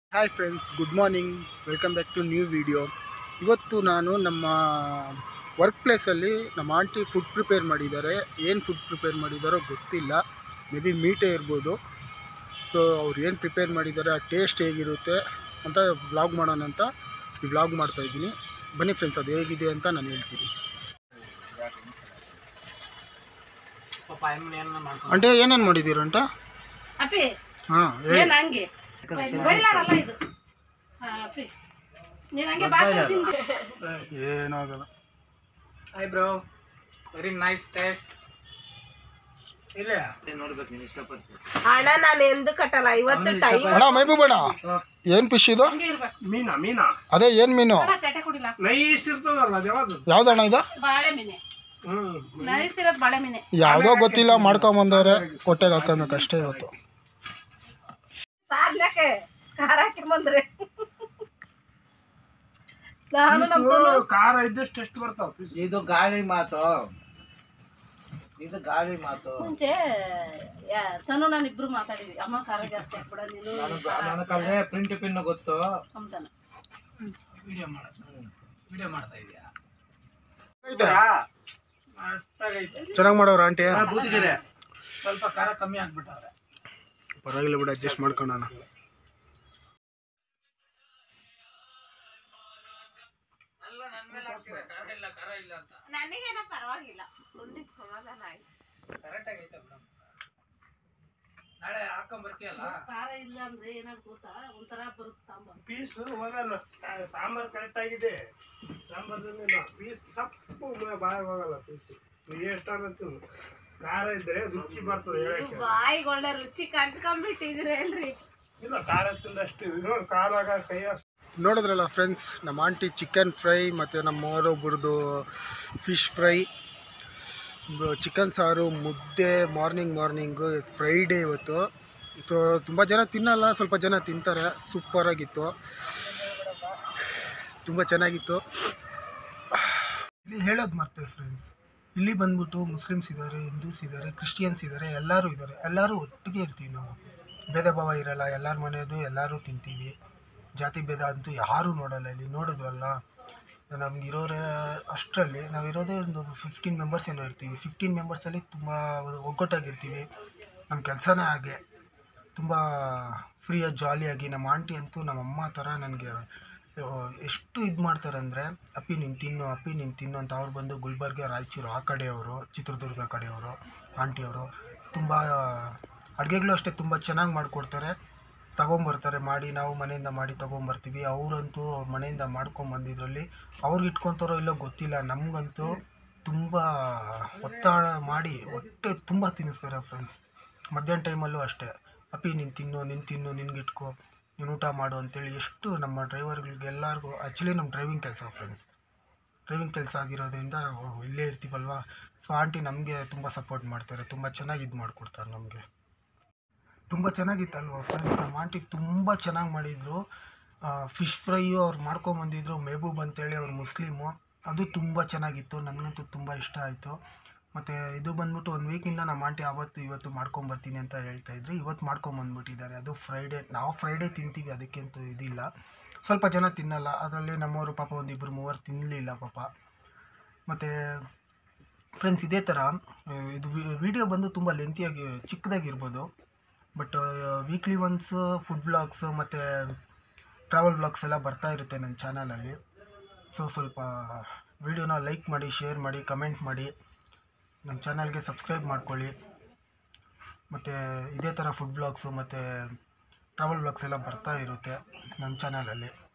Hi friends good morning welcome back to new video ಇವತ್ತು ನಾನು ನಮ್ಮ ವರ್ಕ್ ಪ್ಲೇಸಲ್ಲಿ ನಮ್ಮ ಆಂಟಿ ಫುಡ್ ಪ್ರಿಪೇರ್ ಮಾಡಿದ್ದಾರೆ ಏನು ಫುಡ್ ಪ್ರಿಪೇರ್ ಮಾಡಿದ್ದಾರೋ ಗೊತ್ತಿಲ್ಲ ಮೇ ಬಿ ಮೀಟೇ ಇರ್ಬೋದು ಸೊ ಅವ್ರು ಏನು ಪ್ರಿಪೇರ್ ಮಾಡಿದ್ದಾರೆ ಆ ಟೇಸ್ಟ್ ಹೇಗಿರುತ್ತೆ ಅಂತ ವ್ಲಾಗ್ ಮಾಡೋಣ ಅಂತ ಈ ವ್ಲಾಗ್ ಮಾಡ್ತಾಯಿದ್ದೀನಿ ಬನ್ನಿ ಫ್ರೆಂಡ್ಸ್ ಅದು ಹೇಗಿದೆ ಅಂತ ನಾನು ಹೇಳ್ತೀನಿ అంటే ಏನೇನು ಮಾಡಿದ್ದೀರ ಅಂತ ಅಪ್ಪಿ ಹಾಂ ಏನ್ ಹಂಗೆ ಬೈಲಾರಲ್ಲ ಇದು ಹಾ, ಅಪ್ಪಿ ನೀನ್ ಹಂಗೆ ಬಾಕ್ಸ್ ತಿಂದು ಏನಾಗಲ್ಲ hi bro very nice taste ಇಲ್ಲ ನೋಡ್ಬೇಕು ನೀನು ಇಷ್ಟಪಟ್ಟು ಹಣ ನಾನು ಎಂದು ಕಟ್ಟಲ್ಲ ಇವತ್ತು ಟೈಮ್ ಅಣ್ಣ ಮೈಬೂಬಣ್ಣ ಏನು ಫಿಶ್ ಇದು ಹಂಗೆ ಇರ್ಬೇಕು ಮೀನಾ ಮೀನಾ ಅದೇ ಏನು ಮೀನು ಅಣ್ಣ, ತಟ್ಟೆ ಕುಡಿಲ್ಲ ನೈಸ್ ಇರ್ತದಲ್ಲ ಅದು ಯಾವ್ದು ಯಾವ್ದಣ್ಣ ಇದು ಬಾಳೆ ಮೀನೆ ಹ್ಮ್ ನೈಸ್ ಇರೋದು ಬಾಳೆ ಮೀನೆ ಯಾವುದೋ ಗೊತ್ತಿಲ್ಲ ಮಾಡ್ಕೊಂಬಂದವ್ರೆ ಹೊಟ್ಟೆಗೆ ಹಾಕೋಬೇಕು ಅಷ್ಟೇ ಇವತ್ತು ಸಾರ್ಲಕ್ಕೆ ಖಾರ ಹಾಕಿ ಬಂದ್ರೆ ನಾನು ನಮ್ಮ ತನು ಖಾರ ಇದ್ದಷ್ಟು ಎಷ್ಟು ಬರ್ತಾವ ಇದು ಗಾಳಿ ಮಾತು ಇದು ಗಾಳಿ ಮಾತು ಮುಂಚೆ ಯಾ- ತನು ನಾನು ಇಬ್ರು ಮಾತಾಡಿವಿ ಅಮ್ಮ ಖಾರ ಜಾಸ್ತಿ ಹಾಕ್ಬಿಡ ನೀನು ನನಗಲ್ಲೇ ಪ್ರಿಂಟ್ ಪಿನ್ ಗೊತ್ತು ಅಂತಾನ ವಿಡಿಯೋ ಮಾಡ ವಿಡಿಯೋ ಮಾಡ್ತಾ ಇದೀಯಾ ಐತೆ? ಮಸ್ತಾಗೈತೆ ಚೆನ್ನಾಗಿ ಮಾಡೋರು ಆಂಟಿ ಬೂದಿಗೆರೆ ಸ್ವಲ್ಪ ಖಾರ ಕಮ್ಮಿ ಆಗ್ಬಿಟ್ಟವ್ರೆ ಪರವಾಗಿಲ್ಲ ಬಿಡು ಅಡ್ಜಸ್ಟ್ ಮಾಡ್ಕೊಳ್ಳೋಣ ನನಗೇನ ಪರವಾಗಿಲ್ಲ ಸಮಾಧಾನ ಆಯ್ತು ಕರೆಕ್ಟ್ ಆಗೈತೆ ಮೇಡಮ್ ನಾಳೆ ಹಾಕೊಂಡ್ ಬರ್ತೀಯಲ್ಲ ಖಾರ ಇಲ್ಲ ಅಂದ್ರೆ ಏನಾದ್ರು ಗೊತ್ತಾ ಒಂಥರ ಬರುತ್ತೆ ಸಾಂಬಾರು ಪೀಸ್ ಹೋಗಲ್ಲ ಸಾಂಬಾರ್ ಕರೆಕ್ಟ್ ಆಗಿದೆ ಸಾಂಬಾರ್ದಲ್ಲಿಲ್ಲ ಪೀಸ್ ಸಪ್ಪು ಬಾಯಿ ಹೋಗಲ್ಲ ಪೀಸ್ ಎಷ್ಟಾಗತ್ತು ಖಾರ ಇದ್ರೆ ರುಚಿ ಬರ್ತದೆ ಹೇಳಕ್ಕೆ ಬಾಯಿಗೆ ಒಳ್ಳೆ ರುಚಿ ಕಂಡ್ಕೊಂಡ್ಬಿಟ್ಟಿದ್ರಿ ಅಲ್ರಿ ಇಲ್ಲ ಖಾರ ತಿಂದಷ್ಟು ನೋಡಿ ಖಾರಾಗ ಕೈ ನೋಡಿದ್ರಲ್ಲ ಫ್ರೆಂಡ್ಸ್ ನಮ್ಮ ಆಂಟಿ ಚಿಕನ್ ಫ್ರೈ ಮತ್ತು ನಮ್ಮ ಅವರೊಬ್ಬರದು ಫಿಶ್ ಫ್ರೈ ಚಿಕನ್ ಸಾರು ಮುದ್ದೆ ಮಾರ್ನಿಂಗ್ ಮಾರ್ನಿಂಗು ಫ್ರೈಡೇ ಇವತ್ತು ಸೊ ತುಂಬ ಜನ ತಿನ್ನಲ್ಲ ಸ್ವಲ್ಪ ಜನ ತಿಂತಾರೆ ಸೂಪರಾಗಿತ್ತು ತುಂಬ ಚೆನ್ನಾಗಿತ್ತು ಇಲ್ಲಿ ಹೇಳೋದು ಮರ್ತೇವೆ ಫ್ರೆಂಡ್ಸ್ ಇಲ್ಲಿ ಬಂದ್ಬಿಟ್ಟು ಮುಸ್ಲಿಮ್ಸ್ ಇದ್ದಾರೆ ಹಿಂದೂಸ್ ಇದ್ದಾರೆ ಕ್ರಿಶ್ಚಿಯನ್ಸ್ ಇದ್ದಾರೆ ಎಲ್ಲರೂ ಇದ್ದಾರೆ ಎಲ್ಲರೂ ಒಟ್ಟಿಗೆ ಇರ್ತೀವಿ ನಾವು ಭೇದ ಭಾವ ಇರಲ್ಲ ಎಲ್ಲರ ಮನೆಯದು ಎಲ್ಲರೂ ತಿಂತೀವಿ ಜಾತಿ ಭೇದ ಅಂತೂ ಯಾರೂ ನೋಡಲ್ಲ ಇಲ್ಲಿ ನೋಡಿದ್ವಲ್ಲ ನಮ್ಗೆ ಇರೋರೇ ಅಷ್ಟರಲ್ಲಿ ನಾವು ಇರೋದೇ ಒಂದು ಫಿಫ್ಟೀನ್ ಮೆಂಬರ್ಸ್ ಏನೋ ಇರ್ತೀವಿ ಫಿಫ್ಟೀನ್ ಮೆಂಬರ್ಸಲ್ಲಿ ತುಂಬ ಒಗ್ಗಟ್ಟಾಗಿರ್ತೀವಿ ನಮ್ಮ ಕೆಲಸನೇ ಹಾಗೆ ತುಂಬ ಫ್ರೀಯಾಗಿ ಜಾಲಿಯಾಗಿ ನಮ್ಮ ಆಂಟಿ ಅಂತೂ ನಮ್ಮ ಅಮ್ಮ ಥರ ನನಗೆ ಎಷ್ಟು ಇದು ಮಾಡ್ತಾರೆ ಅಂದರೆ ಅಪ್ಪಿ ನೀನು ತಿನ್ನು ಅಪ್ಪಿ ನೀನು ತಿನ್ನು ಅಂತ ಅವ್ರು ಬಂದು ಗುಲ್ಬರ್ಗ ರಾಯಚೂರು ಆ ಕಡೆಯವರು ಚಿತ್ರದುರ್ಗ ಕಡೆಯವರು ಆಂಟಿಯವರು ತುಂಬ ಅಡುಗೆಗಳು ಅಷ್ಟೇ ತುಂಬ ಚೆನ್ನಾಗಿ ಮಾಡಿಕೊಡ್ತಾರೆ ತಗೊಂಬರ್ತಾರೆ ಮಾಡಿ ನಾವು ಮನೆಯಿಂದ ಮಾಡಿ ತೊಗೊಂಬರ್ತೀವಿ ಅವರಂತೂ ಅವ್ರ ಮನೆಯಿಂದ ಮಾಡ್ಕೊಂಬಂದಿದ್ರಲ್ಲಿ ಅವ್ರಿಗೆ ಇಟ್ಕೊತಾರೋ ಇಲ್ಲೋ ಗೊತ್ತಿಲ್ಲ ನಮಗಂತೂ ತುಂಬ ಒತ್ತಡ ಮಾಡಿ ಹೊಟ್ಟೆ ತುಂಬ ತಿನ್ನಿಸ್ತಾರೆ ಫ್ರೆಂಡ್ಸ್ ಮಧ್ಯಾಹ್ನ ಟೈಮಲ್ಲೂ ಅಷ್ಟೇ ಅಪ್ಪಿ ನೀನು ತಿನ್ನು ನೀನು ತಿನ್ನು ನಿನ್ಗೆ ಇಟ್ಕೋ ನೀನು ಊಟ ಮಾಡು ಅಂತೇಳಿ ಎಷ್ಟು ನಮ್ಮ ಡ್ರೈವರ್ಗಳಿಗೆ ಎಲ್ಲರಿಗೂ ಆ್ಯಕ್ಚುಲಿ ನಮ್ಮ ಡ್ರೈವಿಂಗ್ ಕೆಲಸ ಫ್ರೆಂಡ್ಸ್ ಡ್ರೈವಿಂಗ್ ಕೆಲಸ ಆಗಿರೋದ್ರಿಂದ ನಾವು ಇಲ್ಲೇ ಇರ್ತೀವಲ್ವಾ ಸೊ ಆಂಟಿ ನಮಗೆ ತುಂಬ ಸಪೋರ್ಟ್ ಮಾಡ್ತಾರೆ ತುಂಬ ಚೆನ್ನಾಗಿ ಇದು ಮಾಡಿಕೊಡ್ತಾರೆ ನಮಗೆ ತುಂಬ ಚೆನ್ನಾಗಿತ್ತಲ್ವ ಫ್ರೆಂಡ್ಸ್ ನಮ್ಮ ಆಂಟಿ ತುಂಬ ಚೆನ್ನಾಗಿ ಮಾಡಿದರು ಫಿಶ್ ಫ್ರೈಯು ಅವ್ರು ಮಾಡ್ಕೊಂಬಂದಿದ್ರು ಮೆಹಬೂಬ್ ಅಂತೇಳಿ ಅವ್ರು ಮುಸ್ಲಿಮು ಅದು ತುಂಬ ಚೆನ್ನಾಗಿತ್ತು ನನಗಂತೂ ತುಂಬ ಇಷ್ಟ ಆಯಿತು ಮತ್ತು ಇದು ಬಂದ್ಬಿಟ್ಟು ಒಂದು ವೀಕಿಂದ ನಮ್ಮ ಆಂಟಿ ಅವತ್ತು ಇವತ್ತು ಮಾಡ್ಕೊಂಬರ್ತೀನಿ ಅಂತ ಹೇಳ್ತಾ ಇದ್ರು ಇವತ್ತು ಮಾಡ್ಕೊಂಬಂದ್ಬಿಟ್ಟಿದ್ದಾರೆ ಅದು ಫ್ರೈಡೇ ನಾವು ಫ್ರೈಡೇ ತಿಂತೀವಿ ಅದಕ್ಕಂತೂ ಇದಿಲ್ಲ ಸ್ವಲ್ಪ ಜನ ತಿನ್ನಲ್ಲ ಅದರಲ್ಲಿ ನಮ್ಮವರು ಪಾಪ ಒಂದು ಇಬ್ಬರು ಮೂವರು ತಿನ್ನಲಿಲ್ಲ ಪಾಪ ಮತ್ತು ಫ್ರೆಂಡ್ಸ್ ಇದೇ ಥರ ಆ, ಇದು ವಿಡಿಯೋ ಬಂದು ತುಂಬ ಲೆಂತಿಯಾಗಿ ಚಿಕ್ಕದಾಗಿರ್ಬೋದು but weekly once food vlogs ಮತ್ತು ಟ್ರಾವೆಲ್ ವ್ಲಾಗ್ಸ್ ಎಲ್ಲ ಬರ್ತಾ ಇರುತ್ತೆ ನನ್ನ ಚಾನಲಲ್ಲಿ ಸೊ ಸ್ವಲ್ಪ ವಿಡಿಯೋನ ಲೈಕ್ ಮಾಡಿ ಶೇರ್ ಮಾಡಿ ಕಮೆಂಟ್ ಮಾಡಿ ನನ್ನ ಚಾನಲ್ಗೆ ಸಬ್ಸ್ಕ್ರೈಬ್ ಮಾಡ್ಕೊಳ್ಳಿ ಮತ್ತು ಇದೇ ಥರ ಫುಡ್ ವ್ಲಾಗ್ಸು ಮತ್ತು ಟ್ರಾವೆಲ್ ವ್ಲಾಗ್ಸ್ ಎಲ್ಲ ಬರ್ತಾ ಇರುತ್ತೆ ನನ್ನ ಚಾನಲಲ್ಲಿ